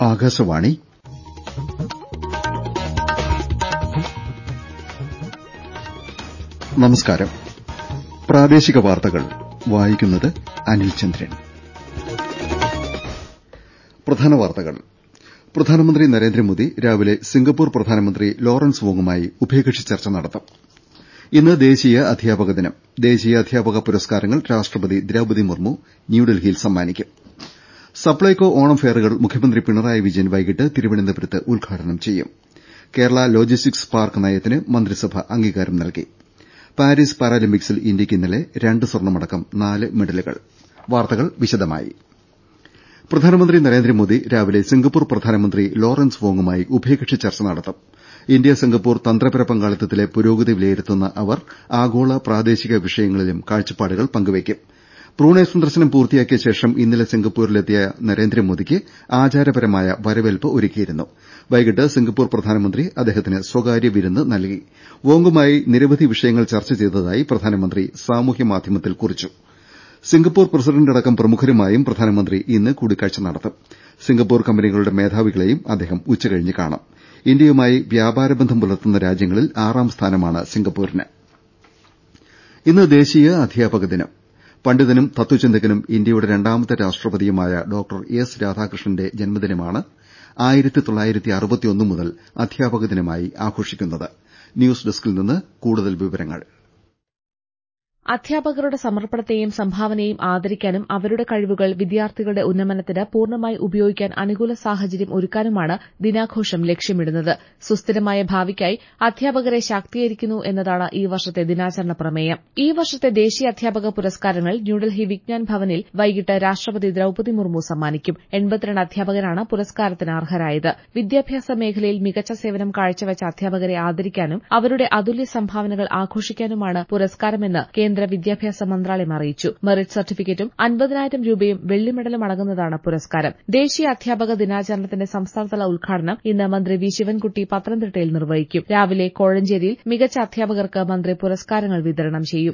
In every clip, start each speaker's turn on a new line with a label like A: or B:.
A: ആകാശവാണി നമസ്കാരം പ്രാദേശിക വാർത്തകൾ വായിക്കുന്നത് അനിൽ ചന്ദ്രൻ പ്രധാന വാർത്തകൾ പ്രധാനമന്ത്രി നരേന്ദ്രമോദി രാവിലെ സിംഗപ്പൂർ പ്രധാനമന്ത്രി ലോറൻസ് വോങ്ങുമായി ഉഭയകക്ഷി ചർച്ച നടത്തും ഇന്ന് ദേശീയ അധ്യാപക ദിനം ദേശീയ അധ്യാപക പുരസ്കാരങ്ങൾ രാഷ്ട്രപതി ദ്രൌപതി മുർമു ന്യൂഡൽഹിയിൽ സമ്മാനിക്കും സപ്ലൈകോ ഓണം ഫെയറുകൾ മുഖ്യമന്ത്രി പിണറായി വിജയൻ വൈകിട്ട് തിരുവനന്തപുരത്ത് ഉദ്ഘാടനം ചെയ്യും കേരള ലോജിസ്റ്റിക്സ് പാർക്ക് നയത്തിന് മന്ത്രിസഭ അംഗീകാരം നൽകി പാരീസ് പാരാലിമ്പിക്സിൽ ഇന്ത്യയ്ക്ക് ഇന്നലെ രണ്ട് സ്വർണമടക്കം നാല് മെഡലുകൾ വാർത്തകൾ വിശദമായി പ്രധാനമന്ത്രി നരേന്ദ്രമോദി രാവിലെ സിംഗപ്പൂർ പ്രധാനമന്ത്രി ലോറൻസ് വോങ്ങുമായി ഉഭയകക്ഷി ചർച്ച നടത്തും ഇന്ത്യ സിംഗപ്പൂർ തന്ത്രപര പങ്കാളിത്തത്തിലെ പുരോഗതി വിലയിരുത്തുന്ന അവർ ആഗോള പ്രാദേശിക വിഷയങ്ങളിലും കാഴ്ചപ്പാടുകൾ പങ്കുവയ്ക്കും ബ്രൂണൈ സന്ദർശനം പൂർത്തിയാക്കിയ ശേഷം ഇന്നലെ സിംഗപ്പൂരിലെത്തിയ നരേന്ദ്രമോദിക്ക് ആചാരപരമായ വരവേൽപ്പ് ഒരുക്കിയിരുന്നു വൈകിട്ട് സിംഗപ്പൂർ പ്രധാനമന്ത്രി അദ്ദേഹത്തിന് സ്വകാര്യ വിരുന്ന് നൽകി വോങ്ങുമായി നിരവധി വിഷയങ്ങൾ ചർച്ച ചെയ്തതായി പ്രധാനമന്ത്രി സാമൂഹ്യ മാധ്യമത്തിൽ കുറിച്ചു സിംഗപ്പൂർ പ്രസിഡന്റടക്കം പ്രമുഖരുമായും പ്രധാനമന്ത്രി ഇന്ന് കൂടിക്കാഴ്ച നടത്തും സിംഗപ്പൂർ കമ്പനികളുടെ മേധാവികളെയും അദ്ദേഹം ഉച്ചകഴിഞ്ഞ് കാണും ഇന്ത്യയുമായി വ്യാപാര ബന്ധം പുലർത്തുന്ന രാജ്യങ്ങളിൽ ആറാം സ്ഥാനമാണ് സിംഗപ്പൂരിന് ഇന്ന് ദേശീയ അധ്യാപക ദിനം പണ്ഡിതനും തത്വചിന്തകനും ഇന്ത്യയുടെ രണ്ടാമത്തെ രാഷ്ട്രപതിയുമായ ഡോക്ടർ എസ് രാധാകൃഷ്ണന്റെ ജന്മദിനമാണ് മുതൽ അധ്യാപക ദിനമായി ആഘോഷിക്കുന്നത് ന്യൂസ് ഡെസ്കിൽ നിന്ന് കൂടുതൽ വിവരങ്ങൾ
B: അധ്യാപകരുടെ സമർപ്പണത്തെയും സംഭാവനയെയും ആദരിക്കാനും അവരുടെ കഴിവുകൾ വിദ്യാർത്ഥികളുടെ ഉന്നമനത്തിന് പൂർണ്ണമായി ഉപയോഗിക്കാൻ അനുകൂല സാഹചര്യം ഒരുക്കാനുമാണ് ദിനാഘോഷം ലക്ഷ്യമിടുന്നത് സുസ്ഥിരമായ ഭാവിക്കായി അധ്യാപകരെ ശാക്തീകരിക്കുന്നു എന്നതാണ് ഈ വർഷത്തെ ദിനാചരണ പ്രമേയം ഈ വർഷത്തെ ദേശീയ അധ്യാപക പുരസ്കാരങ്ങൾ ന്യൂഡൽഹി വിജ്ഞാൻ ഭവനിൽ വൈകിട്ട് രാഷ്ട്രപതി ദ്രൌപതി മുർമു സമ്മാനിക്കും എൺപത്തിരണ്ട് അധ്യാപകരാണ് പുരസ്കാരത്തിന് അർഹരായത് വിദ്യാഭ്യാസ മേഖലയിൽ മികച്ച സേവനം കാഴ്ചവച്ച അധ്യാപകരെ ആദരിക്കാനും അവരുടെ അതുല്യ സംഭാവനകൾ ആഘോഷിക്കാനുമാണ് പുരസ്കാരമെന്ന് കേന്ദ്ര വിദ്യാഭ്യാസ മന്ത്രാലയം അറിയിച്ചു മെറിറ്റ് സർട്ടിഫിക്കറ്റും അൻപതിനായിരം രൂപയും വെള്ളി മെഡലും അടങ്ങുന്നതാണ് പുരസ്കാരം ദേശീയ അധ്യാപക ദിനാചരണത്തിന്റെ സംസ്ഥാനതല ഉദ്ഘാടനം ഇന്ന് മന്ത്രി വി ശിവൻകുട്ടി പത്തനംതിട്ടയിൽ നിർവഹിക്കും രാവിലെ കോഴഞ്ചേരിയിൽ മികച്ച അധ്യാപകർക്ക് മന്ത്രി പുരസ്കാരങ്ങൾ വിതരണം ചെയ്യും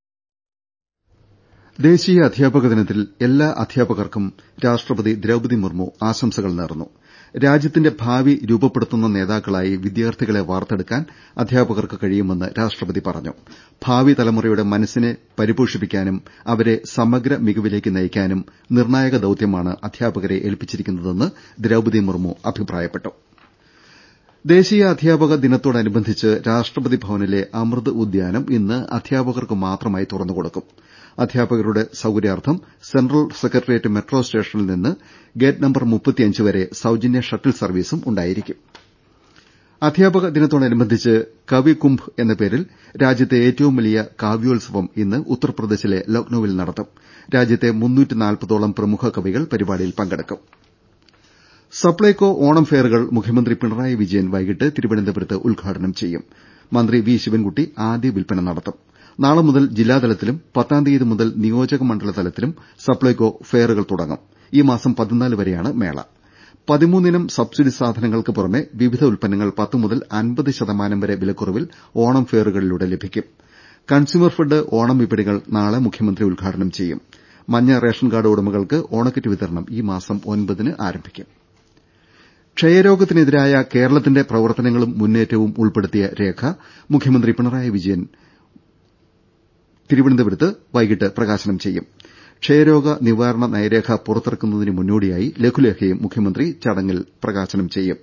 A: ദേശീയ അധ്യാപക ദിനത്തിൽ എല്ലാ അധ്യാപകർക്കും രാഷ്ട്രപതി ദ്രൌപതി മുർമു ആശംസകൾ നേർന്നു രാജ്യത്തിന്റെ ഭാവി രൂപപ്പെടുത്തുന്ന നേതാക്കളായി വിദ്യാർത്ഥികളെ വാർത്തെടുക്കാൻ അധ്യാപകർക്ക് കഴിയുമെന്ന് രാഷ്ട്രപതി പറഞ്ഞു ഭാവി തലമുറയുടെ മനസ്സിനെ പരിപോഷിപ്പിക്കാനും അവരെ സമഗ്ര മികവിലേക്ക് നയിക്കാനും നിർണായക ദൌത്യമാണ് അധ്യാപകരെ ഏൽപ്പിച്ചിരിക്കുന്നതെന്ന് ദ്രൌപതി മുർമു അഭിപ്രായപ്പെട്ടു ദേശീയ അധ്യാപക ദിനത്തോടനുബന്ധിച്ച് രാഷ്ട്രപതി ഭവനിലെ അമൃത് ഉദ്യാനം ഇന്ന് അധ്യാപകർക്ക് മാത്രമായി തുറന്നുകൊടുക്കും അധ്യാപകരുടെ സൌകര്യാർത്ഥം സെൻട്രൽ സെക്രട്ടേറിയറ്റ് മെട്രോ സ്റ്റേഷനിൽ നിന്ന് ഗേറ്റ് നമ്പർ വരെ സൌജന്യ ഷട്ടിൽ സർവീസും ഉണ്ടായിരിക്കും അധ്യാപക ദിനത്തോടനുബന്ധിച്ച് കവി കുംഭ് എന്ന പേരിൽ രാജ്യത്തെ ഏറ്റവും വലിയ കാവ്യോത്സവം ഇന്ന് ഉത്തർപ്രദേശിലെ ലക്നൌവിൽ നടത്തും രാജ്യത്തെ ോളം പ്രമുഖ കവികൾ പരിപാടിയിൽ പങ്കെടുക്കും സപ്ലൈകോ ഓണം ഫെയറുകൾ മുഖ്യമന്ത്രി പിണറായി വിജയൻ വൈകിട്ട് തിരുവനന്തപുരത്ത് ഉദ്ഘാടനം ചെയ്യും മന്ത്രി വി ശിവൻകുട്ടി ആദ്യ വിൽപ്പന നടത്തും നാളെ മുതൽ ജില്ലാതലത്തിലും പത്താം തീയതി മുതൽ നിയോജക മണ്ഡല തലത്തിലും സപ്ലൈകോ ഫെയറുകൾ തുടങ്ങും ഈ മാസം വരെയാണ് മേള പതിമൂന്നിനം സബ്സിഡി സാധനങ്ങൾക്ക് പുറമെ വിവിധ ഉൽപ്പന്നങ്ങൾ പത്ത് മുതൽ അൻപത് ശതമാനം വരെ വിലക്കുറവിൽ ഓണം ഫെയറുകളിലൂടെ ലഭിക്കും കൺസ്യൂമർ ഫെഡ് ഓണം വിപണികൾ നാളെ മുഖ്യമന്ത്രി ഉദ്ഘാടനം ചെയ്യും മഞ്ഞ റേഷൻ കാർഡ് ഉടമകൾക്ക് ഓണക്കിറ്റ് വിതരണം ഈ മാസം ഒൻപതിന് ആരംഭിക്കും ക്ഷയരോഗത്തിനെതിരായ കേരളത്തിന്റെ പ്രവർത്തനങ്ങളും മുന്നേറ്റവും ഉൾപ്പെടുത്തിയ രേഖ മുഖ്യമന്ത്രി പിണറായി വിജയൻ തിരുവനന്തപുരത്ത് വൈകിട്ട് പ്രകാശനം ചെയ്യും ക്ഷയരോഗ നിവാരണ നയരേഖ പുറത്തിറക്കുന്നതിന് മുന്നോടിയായി ലഘുലേഖയും മുഖ്യമന്ത്രി ചടങ്ങിൽ പ്രകാശനം ചെയ്യും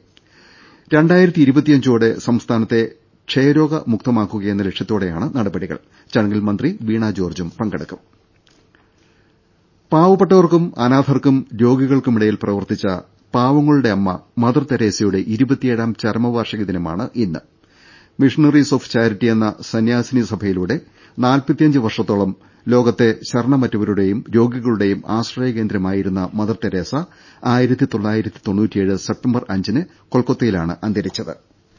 A: ോടെ സംസ്ഥാനത്തെ ക്ഷയരോഗ മുക്തമാക്കുകയെന്ന ലക്ഷ്യത്തോടെയാണ് നടപടികൾ ചടങ്ങിൽ മന്ത്രി വീണ ജോർജ്ജും പങ്കെടുക്കും പാവപ്പെട്ടവർക്കും അനാഥർക്കും രോഗികൾക്കുമിടയിൽ പ്രവർത്തിച്ച പാവങ്ങളുടെ അമ്മ മദർ തെരേസയുടെ ഇരുപത്തിയേഴാം ചരമവാർഷിക ദിനമാണ് ഇന്ന് മിഷണറീസ് ഓഫ് ചാരിറ്റി എന്ന സന്യാസിനി സഭയിലൂടെ നാൽപ്പത്തിയഞ്ച് വർഷത്തോളം ലോകത്തെ ശരണമറ്റവരുടെയും രോഗികളുടെയും ആശ്രയ കേന്ദ്രമായിരുന്ന മദർ തെരേസ സെപ്റ്റംബർ അഞ്ചിന് കൊൽക്കത്തയിലാണ് അന്തരിച്ചത്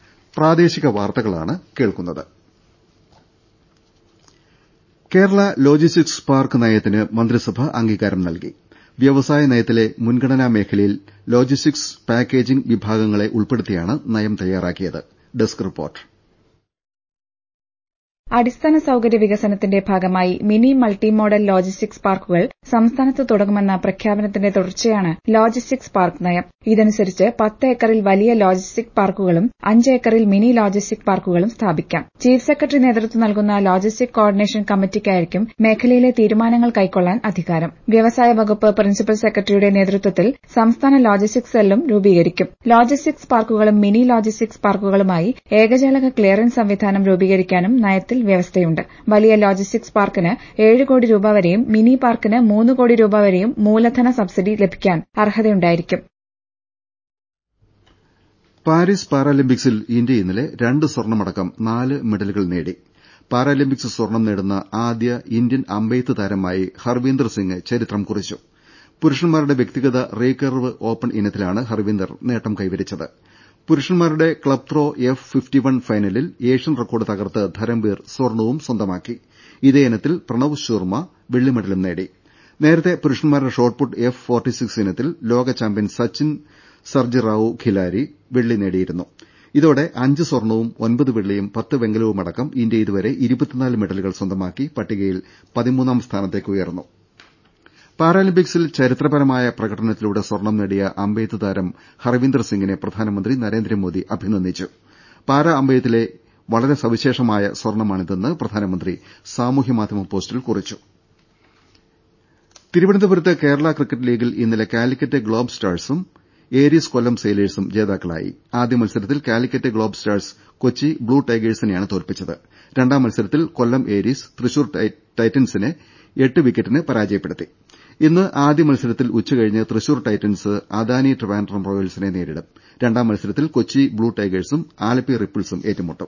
A: കേരള ലോജിസ്റ്റിക്സ് പാർക്ക് നയത്തിന് മന്ത്രിസഭ അംഗീകാരം നൽകി വ്യവസായ നയത്തിലെ മുൻഗണനാ മേഖലയിൽ ലോജിസ്റ്റിക്സ് പാക്കേജിംഗ് വിഭാഗങ്ങളെ ഉൾപ്പെടുത്തിയാണ് നയം തയ്യാറാക്കിയത് ഡെസ്ക് റിപ്പോർട്ട്
C: അടിസ്ഥാന സൌകര്യ വികസനത്തിന്റെ ഭാഗമായി മിനി മൾട്ടി മോഡൽ ലോജിസ്റ്റിക്സ് പാർക്കുകൾ സംസ്ഥാനത്ത് തുടങ്ങുമെന്ന പ്രഖ്യാപനത്തിന്റെ തുടർച്ചയാണ് ലോജിസ്റ്റിക്സ് പാർക്ക് നയം ഇതനുസരിച്ച് പത്ത് ഏക്കറിൽ വലിയ ലോജിസ്റ്റിക് പാർക്കുകളും അഞ്ച് ഏക്കറിൽ മിനി ലോജിസ്റ്റിക് പാർക്കുകളും സ്ഥാപിക്കാം ചീഫ് സെക്രട്ടറി നേതൃത്വം നൽകുന്ന ലോജിസ്റ്റിക് കോർഡിനേഷൻ കമ്മിറ്റിക്കായിരിക്കും മേഖലയിലെ തീരുമാനങ്ങൾ കൈക്കൊള്ളാൻ അധികാരം വ്യവസായ വകുപ്പ് പ്രിൻസിപ്പൽ സെക്രട്ടറിയുടെ നേതൃത്വത്തിൽ സംസ്ഥാന ലോജിസ്റ്റിക്സ് സെല്ലും രൂപീകരിക്കും ലോജിസ്റ്റിക്സ് പാർക്കുകളും മിനി ലോജിസ്റ്റിക്സ് പാർക്കുകളുമായി ഏകജാലക ക്ലിയറൻസ് സംവിധാനം രൂപീകരിക്കാനും നയത്തിൽ വ്യവസ്ഥയുണ്ട് വലിയ ലോജിസ്റ്റിക്സ് പാർക്കിന് ഏഴ് കോടി രൂപ വരെയും മിനി പാർക്കിന് മൂന്ന് കോടി രൂപ വരെയും മൂലധന സബ്സിഡി ലഭിക്കാൻ അർഹതയുണ്ടായിരിക്കും
A: പാരീസ് പാരാലിമ്പിക്സിൽ ഇന്ത്യ ഇന്നലെ രണ്ട് സ്വർണമടക്കം നാല് മെഡലുകൾ നേടി പാരാലിമ്പിക്സ് സ്വർണം നേടുന്ന ആദ്യ ഇന്ത്യൻ അമ്പെയ്ത്ത് താരമായി ഹർവീന്ദർ സിംഗ് ചരിത്രം കുറിച്ചു പുരുഷന്മാരുടെ വ്യക്തിഗത റീകർവ് ഓപ്പൺ ഇനത്തിലാണ് ഹർവീന്ദർ നേട്ടം കൈവരിച്ചത് പുരുഷന്മാരുടെ club throw F fifty one ഫൈനലിൽ ഏഷ്യൻ റെക്കോർഡ് തകർത്ത് ധരംവീർ സ്വർണവും സ്വന്തമാക്കി ഇതേ ഇനത്തിൽ പ്രണവ് ശർമ്മ വെള്ളി മെഡലും നേടി നേരത്തെ പുരുഷന്മാരുടെ ഷോട്ട്പുട്ട് എഫ് ഫോർട്ടി സിക്സ് ഇനത്തിൽ ലോക ചാമ്പ്യൻ സച്ചിൻ സർജിറാവു ഖിലാരി വെള്ളി നേടിയിരുന്നു ഇതോടെ അഞ്ച് സ്വർണവും ഒൻപത് വെള്ളിയും പത്ത് വെങ്കലവുമടക്കം ഇന്ത്യ ഇതുവരെ ഇരുപത്തിനാല് മെഡലുകൾ സ്വന്തമാക്കി പട്ടികയിൽ പതിമൂന്നാം സ്ഥാനത്തേക്ക് ഉയർന്നു പാരാലിമ്പിക്സിൽ ചരിത്രപരമായ പ്രകടനത്തിലൂടെ സ്വർണം നേടിയ അമ്പെയ്ത്ത് താരം ഹർവീന്ദർ സിംഗിനെ പ്രധാനമന്ത്രി നരേന്ദ്രമോദി അഭിനന്ദിച്ചു പാരാ അമ്പെയ്ത്തിലെ വളരെ സവിശേഷമായ സ്വർണമാണിതെന്ന് പ്രധാനമന്ത്രി സാമൂഹ്യമാധ്യമ പോസ്റ്റിൽ കുറിച്ചു തിരുവനന്തപുരത്ത് കേരള ക്രിക്കറ്റ് ലീഗിൽ ഇന്നലെ കാലിക്കറ്റ് ഗ്ലോബ് സ്റ്റാഴ്സും ഏരീസ് കൊല്ലം സെയിലേഴ്സും ജേതാക്കളായി ആദ്യ മത്സരത്തിൽ Calicut Globe Stars Kochi Blue ടൈഗേഴ്സിനെയാണ് തോൽപ്പിച്ചത് രണ്ടാം മത്സരത്തിൽ കൊല്ലം ഏരീസ് തൃശൂർ ടൈറ്റൻസിനെ എട്ട് വിക്കറ്റിന് പരാജയപ്പെടുത്തി ഇന്ന് ആദ്യ മത്സരത്തിൽ ഉച്ചകഴിഞ്ഞ് തൃശൂർ ടൈറ്റൻസ് അദാനി ട്രിവാൻഡ്രം റോയൽസിനെ നേരിടും രണ്ടാം മത്സരത്തിൽ കൊച്ചി ബ്ലൂ ടൈഗേഴ്സും ആലപ്പി റിപ്പിൾസും ഏറ്റുമുട്ടും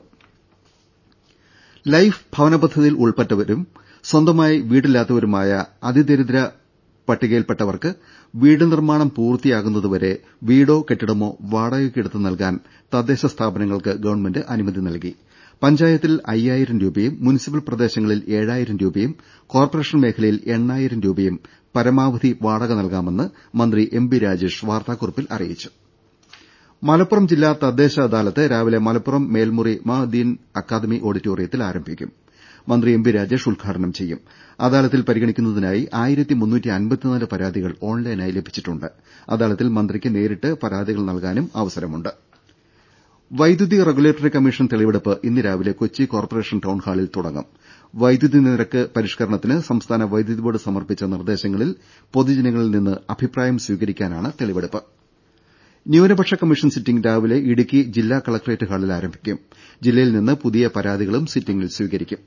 A: ലൈഫ് ഭവന പദ്ധതിയിൽ ഉൾപ്പെട്ടവരും സ്വന്തമായി വീടില്ലാത്തവരുമായ അതിദരിദ്ര പട്ടികയിൽപ്പെട്ടവർക്ക് വീട് നിർമ്മാണം പൂർത്തിയാകുന്നതുവരെ വീടോ കെട്ടിടമോ വാടകയ്ക്കെടുത്ത് നൽകാൻ തദ്ദേശ സ്ഥാപനങ്ങൾക്ക് ഗവൺമെന്റ് അനുമതി നൽകി പഞ്ചായത്തിൽ അയ്യായിരം രൂപയും മുനിസിപ്പൽ പ്രദേശങ്ങളിൽ ഏഴായിരം രൂപയും കോർപ്പറേഷൻ മേഖലയിൽ എണ്ണായിരം രൂപയും പരമാവധി വാടക നൽകാമെന്ന് മന്ത്രി എം ബി രാജേഷ് വാർത്താക്കുറിപ്പിൽ അറിയിച്ചു മലപ്പുറം ജില്ലാ തദ്ദേശ അദാലത്ത് രാവിലെ മലപ്പുറം മേൽമുറി മഅദീൻ അക്കാദമി ഓഡിറ്റോറിയത്തിൽ ആരംഭിക്കും മന്ത്രി എം ബി രാജേഷ് ഉദ്ഘാടനം ചെയ്യും അദാലത്തിൽ പരിഗണിക്കുന്നതിനായി പരാതികൾ ഓൺലൈനായി ലഭിച്ചിട്ടുണ്ട് അദാലത്തിൽ മന്ത്രിക്ക് നേരിട്ട് പരാതികൾ നൽകാനും അവസരമുണ്ട് വൈദ്യുതി റെഗുലേറ്ററി കമ്മീഷൻ തെളിവെടുപ്പ് ഇന്ന് രാവിലെ കൊച്ചി കോർപ്പറേഷൻ ടൌൺഹാളിൽ തുടങ്ങും വൈദ്യുതി നിരക്ക് പരിഷ്കരണത്തിന് സംസ്ഥാന വൈദ്യുതി ബോർഡ് സമർപ്പിച്ച നിർദ്ദേശങ്ങളിൽ പൊതുജനങ്ങളിൽ നിന്ന് അഭിപ്രായം സ്വീകരിക്കാനാണ് തെളിവെടുപ്പ് ന്യൂനപക്ഷ കമ്മീഷൻ സിറ്റിംഗ് രാവിലെ ഇടുക്കി ജില്ലാ കളക്ടറേറ്റ് ഹാളിൽ ആരംഭിക്കും ജില്ലയിൽ നിന്ന് പുതിയ പരാതികളും സിറ്റിംഗിൽ സ്വീകരിക്കും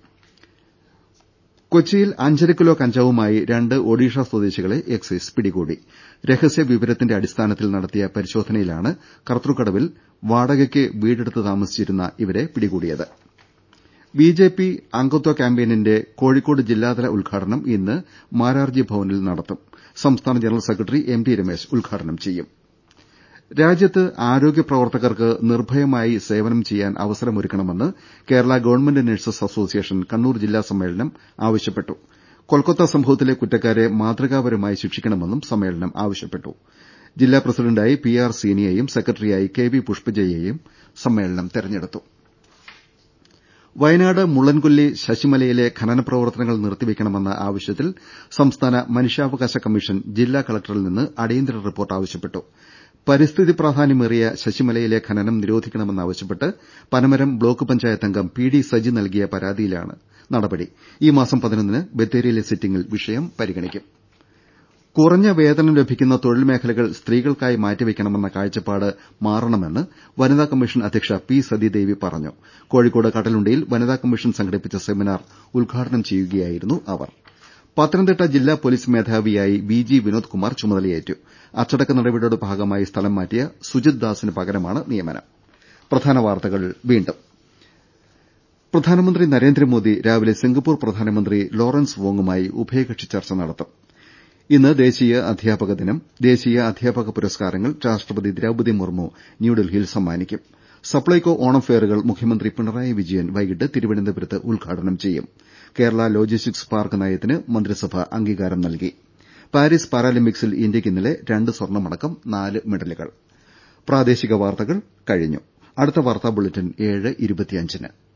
A: കൊച്ചിയിൽ അഞ്ചര കിലോ കഞ്ചാവുമായി രണ്ട് ഒഡീഷ സ്വദേശികളെ എക്സൈസ് പിടികൂടി രഹസ്യ വിവരത്തിന്റെ അടിസ്ഥാനത്തിൽ നടത്തിയ പരിശോധനയിലാണ് കർത്തൃക്കടവിൽ വാടകയ്ക്ക് വീടെടുത്ത് താമസിച്ചിരുന്ന ഇവരെ പിടികൂടിയത് ബിജെപി അംഗത്വ ക്യാമ്പയിനിന്റെ കോഴിക്കോട് ജില്ലാതല ഉദ്ഘാടനം ഇന്ന് മാരാർജി ഭവനിൽ നടത്തും സംസ്ഥാന general secretary M T Ramesh ഉദ്ഘാടനം ചെയ്യും രാജ്യത്ത് ആരോഗ്യ പ്രവർത്തകർക്ക് നിർഭയമായി സേവനം ചെയ്യാൻ അവസരമൊരുക്കണമെന്ന് Kerala government nurses association Kannur ജില്ലാ സമ്മേളനം ആവശ്യപ്പെട്ടു കൊൽക്കത്ത സംഭവത്തിലെ കുറ്റക്കാരെ മാതൃകാപരമായി ശിക്ഷിക്കണമെന്നും സമ്മേളനം ആവശ്യപ്പെട്ടു ജില്ലാ പ്രസിഡന്റായി പി ആർ സീനിയെയും സെക്രട്ടറിയായി കെ വി പുഷ്പജയെയും സമ്മേളനം തെരഞ്ഞെടുത്തു വയനാട് മുള്ളൻകൊല്ലി ശശിമലയിലെ ഖനന പ്രവർത്തനങ്ങൾ നിർത്തിവെക്കണമെന്ന ആവശ്യത്തിൽ സംസ്ഥാന മനുഷ്യാവകാശ കമ്മീഷൻ ജില്ലാ കളക്ടറിൽ നിന്ന് അടിയന്തര റിപ്പോർട്ട് ആവശ്യപ്പെട്ടു പരിസ്ഥിതി പ്രാധാന്യമേറിയ ശശിമലയിലെ ഖനനം നിരോധിക്കണമെന്നാവശ്യപ്പെട്ട് പനമരം ബ്ലോക്ക് പഞ്ചായത്ത് അംഗം പി ഡി സജി നൽകിയ പരാതിയിലാണ് നടപടി ഈ മാസം പതിനൊന്നിന് ബത്തേരിയിലെ സിറ്റിംഗിൽ വിഷയം പരിഗണിക്കും കുറഞ്ഞ വേതനം ലഭിക്കുന്ന തൊഴിൽ മേഖലകൾ സ്ത്രീകൾക്കായി മാറ്റിവെക്കണമെന്ന കാഴ്ചപ്പാട് മാറണമെന്ന് വനിതാ കമ്മീഷൻ അധ്യക്ഷ പി സതീദേവി പറഞ്ഞു കോഴിക്കോട് കടലുണ്ടിയിൽ വനിതാ കമ്മീഷൻ സംഘടിപ്പിച്ച സെമിനാർ ഉദ്ഘാടനം ചെയ്യുകയായിരുന്നു അവർ പത്തനംതിട്ട ജില്ലാ പോലീസ് മേധാവിയായി വി ജി വിനോദ് കുമാർ ചുമതലയേറ്റു അച്ചടക്ക നടപടിയുടെ ഭാഗമായി സ്ഥലം മാറ്റിയ സുജിത് ദാസിന് പകരമാണ് നിയമനം പ്രധാനമന്ത്രി നരേന്ദ്രമോദി രാവിലെ സിംഗപ്പൂർ പ്രധാനമന്ത്രി ലോറൻസ് വോങ്ങുമായി ഉഭയകക്ഷി ചർച്ച നടത്തും ഇന്ന് ദേശീയ അധ്യാപക ദിനം ദേശീയ അധ്യാപക പുരസ്കാരങ്ങൾ രാഷ്ട്രപതി ദ്രൌപദി മുർമു ന്യൂഡൽഹിയിൽ സമ്മാനിക്കും സപ്ലൈകോ ഓണം ഫെയറുകൾ മുഖ്യമന്ത്രി പിണറായി വിജയൻ വൈകിട്ട് തിരുവനന്തപുരത്ത് ഉദ്ഘാടനം ചെയ്യും കേരള ലോജിസ്റ്റിക്സ് പാർക്ക് നയത്തിന് മന്ത്രിസഭ അംഗീകാരം നൽകി പാരീസ് പാരാലിമ്പിക്സിൽ ഇന്ത്യയ്ക്ക് ഇന്നലെ രണ്ട് സ്വർണമടക്കം നാല് മെഡലുകൾ അടുത്ത വാർത്താ ബുള്ളറ്റിൻ ഏഴ് ഇരുപത്തിയഞ്ചിന്